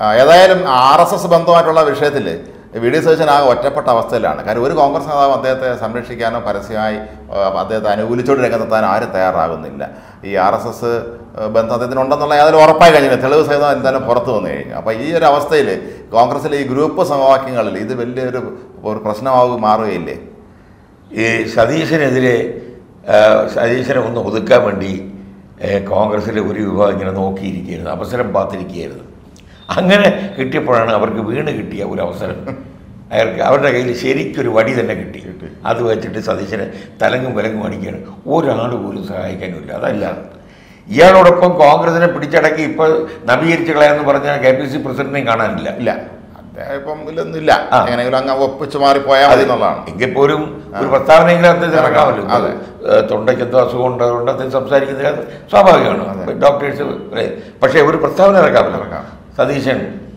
ആ, ഏതായാലും R S S ബന്ധമായിട്ടുള്ള വിഷയത്തിൽ വി ഡി സതീശൻ ആകെ ഒറ്റപ്പെട്ട അവസ്ഥയിലാണ് കാര്യം ഒരു കോൺഗ്രസ് നേതാവ് അദ്ദേഹത്തെ സംരക്ഷിക്കാനോ പരസ്യമായി ആ, അദ്ദേഹത്തെ അനുകൂലിച്ചോണ്ട് രംഗത്തെത്താൻ ആരും തയ്യാറാകുന്നില്ല ഈ ആർ എസ് എസ് ബന്ധം അദ്ദേഹത്തിന് ഉണ്ടെന്നുള്ള ഏതായാലും ഉറപ്പായി കഴിഞ്ഞു തെളിവ് സഹിതം എന്തായാലും പുറത്തു വന്നു കഴിഞ്ഞു അപ്പോൾ ഈ ഒരു അവസ്ഥയിൽ കോൺഗ്രസിലെ ഈ ഗ്രൂപ്പ് സമവാക്യങ്ങളിൽ ഇത് വലിയൊരു ഒരു പ്രശ്നമാവുക മാറുകയില്ലേ ഈ സതീശനെതിരെ ആ, സതീശനെ ഒന്ന് ഒതുക്കാൻ വേണ്ടി ഏ, കോൺഗ്രസ്സിലെ ഒരു വിഭാഗം ഇങ്ങനെ നോക്കിയിരിക്കുകയായിരുന്നു അവസരം പാത്തിരിക്കുകയായിരുന്നു അങ്ങനെ കിട്ടിയപ്പോഴാണ് അവർക്ക് വീണ് കിട്ടിയ ഒരു അവസരം അയാൾക്ക് അവരുടെ കയ്യിൽ ശരിക്കൊരു വടി തന്നെ കിട്ടി അത് വെച്ചിട്ട് സതീശനെ തലങ്ങും വിലങ്ങും അടിക്കുകയാണ് ഒരാൾ പോലും സഹായിക്കാനുമില്ല അതല്ല ഇയാളോടൊപ്പം കോൺഗ്രസിനെ പിടിച്ചടക്കി ഇപ്പോൾ നവീകരിച്ച് കളയാന്ന് പറഞ്ഞാൽ കെ പി സി പ്രസിഡന്റിനെയും കാണാനില്ല ഇല്ല അദ്ദേഹം ഇപ്പം ഇതിലൊന്നുമില്ല ആ. എങ്ങനെയെങ്കിലും അങ്ങ് ഒപ്പിച്ച് മാറിപ്പോയാൽ മതി എന്നുള്ളതാണ് എങ്കിൽ പോലും ഒരു പ്രസ്താവനയെങ്കിലും അദ്ദേഹത്തിന് ഇറങ്ങാമല്ലോ അതെ. ഏഹ് തൊണ്ടയ്ക്ക് എന്തോ അസുഖം ഉണ്ടതുകൊണ്ട് അദ്ദേഹം സംസാരിക്കുന്നത് അത് സ്വാഭാവികമാണ് ഡോക്ടേഴ്സ് പക്ഷേ ഒരു പ്രസ്താവന ഇറക്കാമല്ലോ ഇറക്കാം. സതീശൻ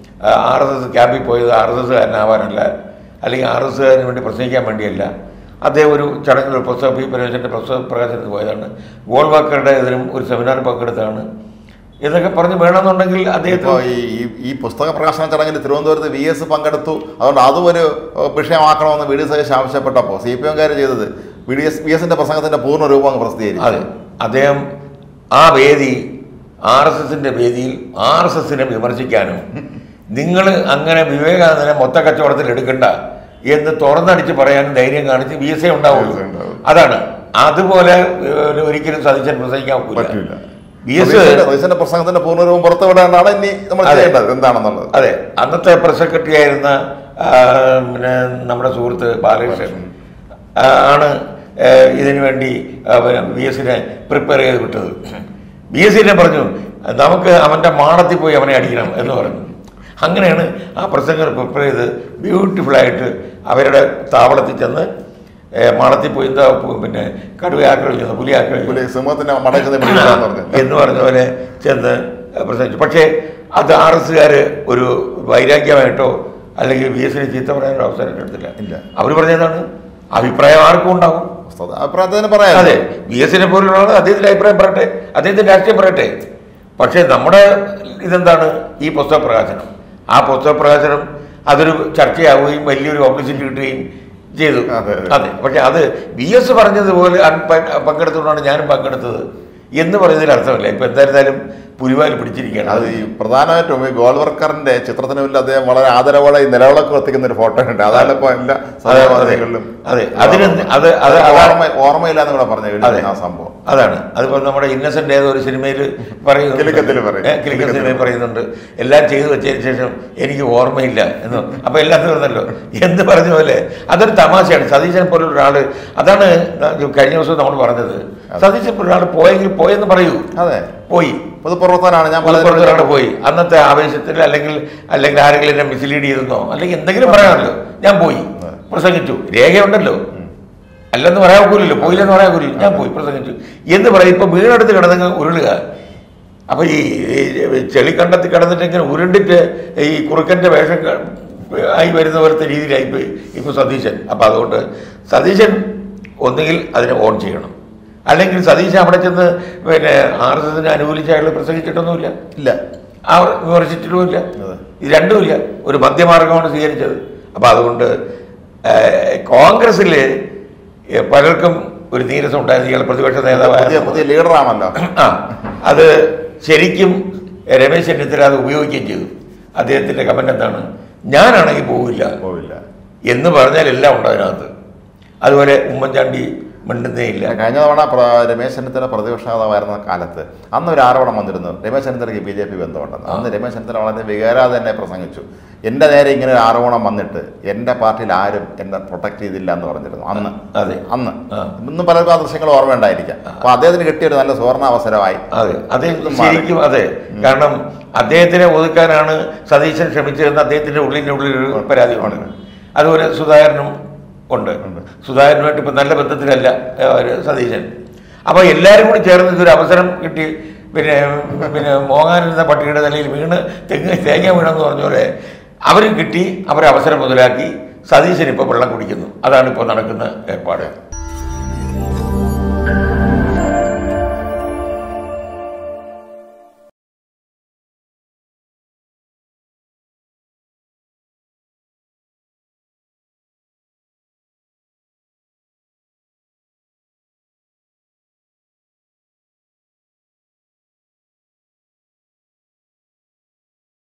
ആർ എസ് എസ് ക്യാമ്പിൽ പോയത് ആർ എസ് എസ്കാരനാവാനല്ല അല്ലെങ്കിൽ ആർ എസ് എസ്കാരന് വേണ്ടി പ്രസംഗിക്കാൻ വേണ്ടിയല്ല അദ്ദേഹം ഒരു ചടങ്ങിൽ ഒരു പുസ്തക പി പരമേശ്വരൻ്റെ പുസ്തക പ്രകാശനത്തിന് പോയതാണ് ഗോൾവാക്കറുടെ ഇതിനും ഒരു സെമിനാർ പങ്കെടുത്താണ് എന്നൊക്കെ പറഞ്ഞ് വേണമെന്നുണ്ടെങ്കിൽ ഇപ്പോൾ അദ്ദേഹത്തിന് ഈ ഈ- ഈ പുസ്തക പ്രകാശന ചടങ്ങിൽ തിരുവനന്തപുരത്ത് വി എസ് പങ്കെടുത്തു അതുകൊണ്ട് അതും ഒരു ഏഹ്, വിഷയമാക്കണമെന്ന് വി ഡി സതീശ് ആവശ്യപ്പെട്ടപ്പോൾ സി പി എംകാർ ചെയ്തത് വി ഡി എസ് വി എസിന്റെ പ്രസംഗത്തിന്റെ പൂർണ്ണ രൂപം അങ്ങ് പ്രസിദ്ധീകരിച്ചു അതെ അദ്ദേഹം ആ വേദി ആർ എസ് എസിന്റെ വേദിയിൽ ആർ എസ് എസിനെ വിമർശിക്കാനും നിങ്ങൾ അങ്ങനെ വിവേകാനന്ദനെ മൊത്ത കച്ചവടത്തിൽ എടുക്കണ്ട എന്ന് തുറന്നടിച്ച് പറയാനും ധൈര്യം കാണിച്ച് വി എസ് എ ഉണ്ടാവുള്ളൂ VSA ഉണ്ടാവും. അതാണ് അതുപോലെ ഏഹ്, ഒരിക്കലും സതീശൻ പ്രസംഗിക്കാൻ പറ്റില്ല വി എസ് സതീശന്റെ- സതീശന്റെ പ്രസംഗത്തിന്റെ പൂർണ്ണ രൂപം പുറത്തു വിടാനാണ് ഇനി നമ്മൾ അതെ. ചെയ്യേണ്ടത് എന്താണെന്നുള്ളത് അതെ അന്നത്തെ പ്രസ് സെക്രട്ടറി ആയിരുന്ന ആ, പിന്നെ നമ്മുടെ സുഹൃത്ത് ബാലകൃഷ്ണൻ ആ, ആണ് ആ, ഇതിനു വേണ്ടി വി എസിനെ പ്രിപ്പയർ ചെയ്ത് വിട്ടത് ബി എസ് സിനെ പറഞ്ഞു നമുക്ക് അവൻ്റെ മാടത്തിൽ പോയി അവനെ അടിക്കണം എന്ന് പറഞ്ഞു അങ്ങനെയാണ് ആ പ്രസംഗം പ്രിപ്പയർ ചെയ്ത് ബ്യൂട്ടിഫുള്ളായിട്ട് അവരുടെ താവളത്തിൽ ചെന്ന് ഏ, മാടത്തിൽ പോയി എന്താ പു- പിന്നെ കടുവ ആക്രമിക്കുന്നത് പുലി ആക്രമിക്കുന്നത് പുലി സിംഹത്തിന്റെ മടക്കുന്ന പിടിക്കാന്ന് പറഞ്ഞു എന്ന് പറഞ്ഞ പോലെ ചെന്ന് പ്രസംഗിച്ചു പക്ഷേ അത് ആർ എസ്സുകാർ ഒരു വൈരാഗ്യമായിട്ടോ അല്ലെങ്കിൽ ബി എസിനെ ചീത്ത പറയാനോ അവസരം എടുത്തില്ല ഇല്ല. അവർ പറഞ്ഞതാണ് അഭിപ്രായം ആർക്കും ഉണ്ടാവും അഭിപ്രായത്തിന് പറയാം അതെ ബി എസിനെ പോലുള്ള ആൾ അദ്ദേഹത്തിന്റെ അഭിപ്രായം പറയട്ടെ അദ്ദേഹത്തിന്റെ രാഷ്ട്രീയം പറയട്ടെ പക്ഷേ നമ്മുടെ ഇതെന്താണ് ഈ പുസ്തക പ്രകാശനം ആ പുസ്തക പ്രകാശനം അതൊരു ചർച്ചയാവുകയും വലിയൊരു പബ്ലിസിറ്റി കിട്ടുകയും ചെയ്തു അതെ, അതെ. അതെ പക്ഷെ അത് ബി എസ് പറഞ്ഞതുപോലെ അൺ- പ- പങ്കെടുത്തുകൊണ്ടാണ് ഞാനും പങ്കെടുത്തത് എന്ന് പറയുന്നതിൽ അർത്ഥമില്ല ഇപ്പൊ എന്തായിരുന്നാലും പുലിവാല് പിടിച്ചിരിക്കുകയാണ് അത് ഈ പ്രധാനമായിട്ടും ഈ ഗോൾവർക്കറിന്റെ ചിത്രത്തിന് മുന്നിൽ അദ്ദേഹം വളരെ ആദരവോടെ ഈ നിലവിളക്ക് കത്തിക്കുന്ന ഒരു ഫോട്ടോ ഉണ്ട് അതാണ് ഇപ്പൊ എല്ലാ അതെ, സമയങ്ങളിലും അതെ. അതിന് അത് അത് അതാണ് ഓർമ്മ ഓർമ്മയില്ലാന്ന് കൂടെ പറഞ്ഞു അതെ. ആ സംഭവം അതാണ് അതിപ്പോ നമ്മുടെ ഇന്നസെന്റ് ഏതോ ഒരു സിനിമയിൽ പറയുന്നുണ്ട് കിലുക്കത്തിൽ പറയും. ഏ, കിലുക്ക സിനിമയിൽ പറയുന്നുണ്ട് എല്ലാം ചെയ്തു വെച്ചതിന് ശേഷം എനിക്ക് ഓർമ്മയില്ല എന്ന് അപ്പൊ എല്ലാം തീർന്നല്ലോ എന്ന് പറഞ്ഞ പോലെ അതൊരു തമാശയാണ് സതീശൻ പോലെ ഒരാള് അതാണ് കഴിഞ്ഞ ദിവസം നമ്മൾ പറഞ്ഞത് സതീശൻ പോലെ ഒരാൾ പോയെങ്കിൽ പോയെന്ന് പറയൂ അതെ പോയി പൊതുപ്രവർത്തനാണ് ഞാൻ മലപ്പുറത്ത് പലപ്പോഴും ഒരാൾ പോയി അന്നത്തെ ആവേശത്തിൽ അല്ലെങ്കിൽ അല്ലെങ്കിൽ ആരെങ്കിലും എന്നെ മിസ്ലീഡ് ചെയ്തെന്നോ അല്ലെങ്കിൽ എന്തെങ്കിലും പറയാമല്ലോ ഞാൻ പോയി പ്രസംഗിച്ചു രേഖയുണ്ടല്ലോ അല്ലെന്ന് പറയാൻ ഒക്കില്ലല്ലോ പോയില്ലെന്ന് പറയാൻ ഒക്കില്ല ഞാൻ പോയി പ്രസംഗിച്ചു എന്ന് പറയും ഇപ്പൊ വീണെടുത്ത് കിടന്നങ്ങ് ഉരുളുക അപ്പൊ ഈ ഈ ചെളിക്കണ്ടത്തിൽ കിടന്നിട്ട് ഇങ്ങനെ ഉരുണ്ടിട്ട് ഈ കുറുക്കന്റെ വേഷം ക- ആയി വരുന്ന പോലത്തെ രീതിയിലായിപ്പോയി ഇപ്പൊ സതീശൻ അപ്പൊ അതുകൊണ്ട് സതീശൻ ഒന്നുകിൽ അതിനെ ഓൺ ചെയ്യണം അല്ലെങ്കിൽ സതീശൻ അവിടെ ചെന്ന് പിന്നെ ആർ എസ് എസിനെ അനുകൂലിച്ച് അയാൾ പ്രസംഗിച്ചിട്ടൊന്നുമില്ല ഇല്ല ആ വിമർശിച്ചിട്ടുമില്ല അതെ. ഇത് രണ്ടുമില്ല ഒരു മധ്യമാർഗമാണ് സ്വീകരിച്ചത് അപ്പം അതുകൊണ്ട് കോൺഗ്രസ്സിൽ പലർക്കും ഒരു നീരസം ഉണ്ടായിരുന്നു ഇയാൾ പ്രതിപക്ഷ പുതിയ നേതാവായ പുതിയ ലീഡറാണല്ലോ ആ അത് ശരിക്കും രമേശ് ചെന്നിത്തല അത് ഉപയോഗിക്കുകയും ചെയ്തു അദ്ദേഹത്തിന്റെ കമന്റ് എന്താണ് ഞാനാണെങ്കിൽ പോവില്ല പോവില്ല എന്ന് പറഞ്ഞാൽ എല്ലാം ഉണ്ട് അതിനകത്ത് അതുപോലെ ഉമ്മൻചാണ്ടി മിണ്ടുന്നേ ഇല്ല കഴിഞ്ഞ തവണ പ്ര- രമേശ് ചെന്നിത്തല പ്രതിപക്ഷ നേതാവായിരുന്ന കാലത്ത് അന്ന് ഒരു ആരോപണം വന്നിരുന്നു രമേശ് ചെന്നിത്തലയ്ക്ക് ബി ജെ പി ബന്ധമുണ്ടെന്ന് അന്ന് രമേശ് ചെന്നിത്തല വളരെ വികാരാതെ തന്നെ പ്രസംഗിച്ചു എൻ്റെ നേരെ ഇങ്ങനെ ഒരു ആരോപണം വന്നിട്ട് എൻ്റെ പാർട്ടിയിൽ ആരും എന്നെ പ്രൊട്ടക്ട് ചെയ്തില്ല എന്ന് പറഞ്ഞിരുന്നു അന്ന് അതെ അന്ന് ആ. ഇന്നും പലർക്കും ആ ദൃശ്യങ്ങൾ ഓർമ്മയുണ്ടായിരിക്കാം അപ്പൊ അദ്ദേഹത്തിന് കിട്ടിയ ഒരു നല്ല സുവർണ അവസരമായി അതെ അത് ഇതും മാറി. ശരിക്കും അതെ കാരണം അദ്ദേഹത്തിനെ ഒതുക്കാനാണ് സതീശൻ ശ്രമിച്ചതെന്ന് അദ്ദേഹത്തിന്റെ ഉള്ളിൻ്റെ ഉള്ളിൽ ഒരു പരാതിയുമാണ് അതുപോലെ സുധാകരനും ഉണ്ട് സുധാകരനുമായിട്ട് ഇപ്പം നല്ല ബന്ധത്തിലല്ല ഏ, ഒരു സതീശൻ അപ്പോൾ എല്ലാവരും കൂടി ചേർന്ന് ഇതൊരു അവസരം കിട്ടി പിന്നെ പിന്നെ മോങ്ങാനിരുന്ന പട്ടിയുടെ തലയിൽ വീണ് തെങ്ങ് തേങ്ങ വീണെന്ന് പറഞ്ഞ പോലെ അവരും കിട്ടി അവരെ അവസരം മുതലാക്കി സതീശൻ ഇപ്പോൾ വെള്ളം കുടിക്കുന്നു അതാണ് ഇപ്പോൾ നടക്കുന്ന ഏർപ്പാട്